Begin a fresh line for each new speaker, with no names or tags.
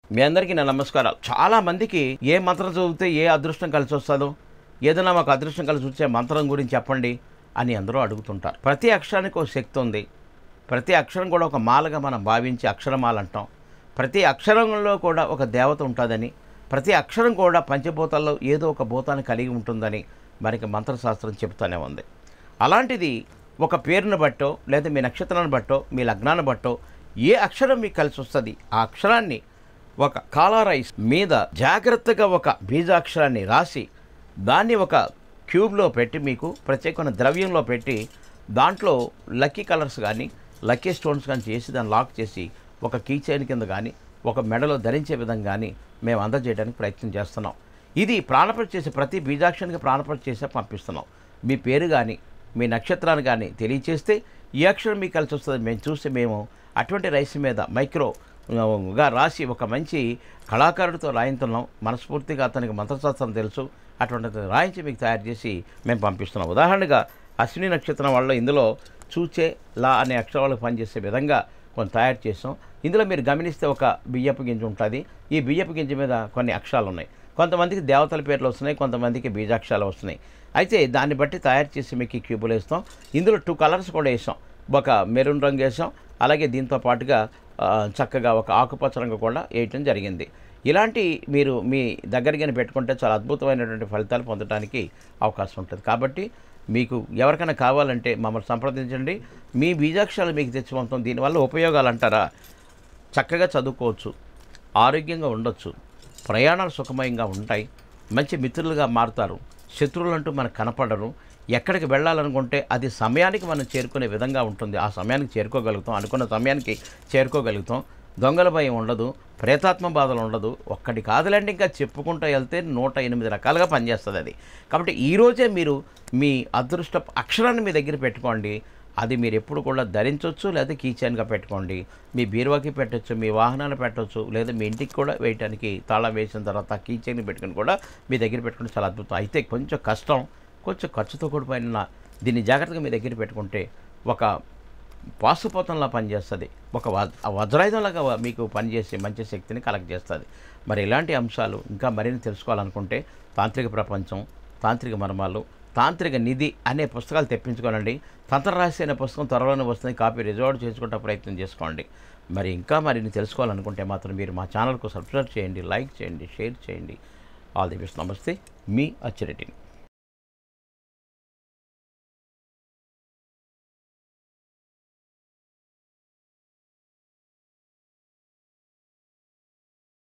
మీ అందరికీ నా నమస్కారాలు చాలా మందికి ఏ మంత్రం చదివితే ఏ అదృష్టం కలిసి వస్తుందో ఏదైనా మాకు అదృష్టం కలిసి వచ్చే మంత్రం గురించి చెప్పండి అని అందరూ అడుగుతుంటారు ప్రతి అక్షరానికి ఒక శక్తి ఉంది ప్రతి అక్షరం కూడా ఒక మాలగా మనం భావించి అక్షరమాల అంటాం ప్రతి అక్షరంలో కూడా ఒక దేవత ఉంటుందని ప్రతి అక్షరం కూడా పంచభూతాల్లో ఏదో ఒక భూతాన్ని కలిగి ఉంటుందని మనకి మంత్రశాస్త్రం చెబుతూనే ఉంది అలాంటిది ఒక పేరును బట్టో లేదా మీ నక్షత్రాన్ని బట్టో మీ లగ్నాన్ని బట్టో ఏ అక్షరం మీకు కలిసి వస్తుంది ఆ అక్షరాన్ని ఒక కాలా రైస్ మీద జాగ్రత్తగా ఒక బీజాక్షరాన్ని రాసి దాన్ని ఒక క్యూబ్లో పెట్టి మీకు ప్రత్యేకమైన ద్రవ్యంలో పెట్టి దాంట్లో లక్కీ కలర్స్ కానీ లక్కీ స్టోన్స్ కానీ చేసి దాన్ని లాక్ చేసి ఒక కీ చైన్ కింద కానీ ఒక మెడలో ధరించే విధంగా కానీ మేము అందజేయడానికి ప్రయత్నం చేస్తున్నాం ఇది ప్రాణపడి చేసే ప్రతి బీజాక్షరానికి ప్రాణపడి చేసే పంపిస్తున్నాం మీ పేరు కానీ మీ నక్షత్రాన్ని కానీ తెలియచేస్తే ఈ అక్షరం మీకు కలిసి వస్తుంది మేము చూసి మేము అటువంటి రైస్ మీద మైక్రో ఆ, గా రాసి ఒక మంచి కళాకారుడితో రాయించున్నాం మనస్ఫూర్తిగా అతనికి మంత్రశాస్త్రం తెలుసు అటువంటిది రాయించి మీకు తయారు చేసి మేము పంపిస్తున్నాం ఉదాహరణగా అశ్విని నక్షత్రం వాళ్ళు ఇందులో చూచే లా అనే అక్షరాలకు పనిచేసే విధంగా కొన్ని తయారు చేసాం ఇందులో మీరు గమనిస్తే ఒక బియ్యపు గింజ ఉంటుంది ఈ బియ్యపు గింజ మీద కొన్ని అక్షరాలు ఉన్నాయి కొంతమందికి దేవతల పేర్లు వస్తున్నాయి కొంతమందికి బీజాక్షరాలు వస్తున్నాయి అయితే దాన్ని బట్టి తయారు చేసి మీకు ఈ క్యూబులు వేస్తాం ఇందులో టూ కలర్స్ కూడా వేసాం ఒక మెరూన్ రంగు వేసాం అలాగే దీంతో పాటుగా ఆ, చక్కగా ఒక ఆకుపచ్చ రంగు కూడా వేయటం జరిగింది ఇలాంటి మీరు మీ దగ్గరగానే పెట్టుకుంటే చాలా అద్భుతమైనటువంటి ఫలితాలు పొందడానికి అవకాశం ఉంటుంది కాబట్టి మీకు ఎవరికైనా కావాలంటే మమ్మల్ని సంప్రదించండి మీ బీజాక్షరాలు మీకు తెచ్చి పంపుతాం దీనివల్ల ఉపయోగాలు అంటారా చక్కగా చదువుకోవచ్చు ఆరోగ్యంగా ఉండొచ్చు ప్రయాణాలు సుఖమయంగా ఉంటాయి మంచి మిత్రులుగా మారుతారు శత్రువులు అంటూ మనకు కనపడరు ఎక్కడికి వెళ్ళాలనుకుంటే అది సమయానికి మనం చేరుకునే విధంగా ఉంటుంది ఆ సమయానికి చేరుకోగలుగుతాం అనుకున్న సమయానికి చేరుకోగలుగుతాం దొంగల భయం ఉండదు ప్రేతాత్మ బాధలు ఉండదు ఒక్కటి కాదులేండి ఇంకా చెప్పుకుంటూ వెళ్తే నూట ఎనిమిది రకాలుగా పనిచేస్తుంది అది కాబట్టి ఈరోజే మీరు మీ అదృష్ట అక్షరాన్ని మీ దగ్గర పెట్టుకోండి అది మీరు ఎప్పుడు కూడా ధరించవచ్చు లేదా కీచైన్గా పెట్టుకోండి మీ బీరువాకి పెట్టచ్చు మీ వాహనాలు పెట్టవచ్చు లేదా మీ ఇంటికి కూడా వేయడానికి తాళం వేసిన తర్వాత కీచైన్ పెట్టుకుని కూడా మీ దగ్గర పెట్టుకుంటే చాలా అద్భుతం అయితే కొంచెం కష్టం కొంచెం ఖర్చుతో కూడిపోయిన దీన్ని జాగ్రత్తగా మీ దగ్గర పెట్టుకుంటే ఒక పాసుపోతంలా పనిచేస్తుంది ఒక వజ్- ఆ వజ్రాయుధంలాగా మీకు పనిచేసి మంచి శక్తిని కలెక్ట్ చేస్తుంది మరి ఇలాంటి అంశాలు ఇంకా మరిన్ని తెలుసుకోవాలనుకుంటే తాంత్రిక ప్రపంచం తాంత్రిక మర్మాలు తాంత్రిక నిధి అనే పుస్తకాలు తెప్పించుకోనండి తంత్రరాశి అనే పుస్తకం త్వరలోనే వస్తుంది కాపీ రిజర్వ్ చేసుకుంటే ప్రయత్నం చేసుకోండి మరి ఇంకా మరిన్ని తెలుసుకోవాలనుకుంటే మాత్రం మీరు మా ఛానల్కు సబ్స్క్రైబ్ చేయండి లైక్ చేయండి షేర్ చేయండి ఆల్ ది బెస్ట్ నమస్తే మీ అచ్చిరెడ్డిని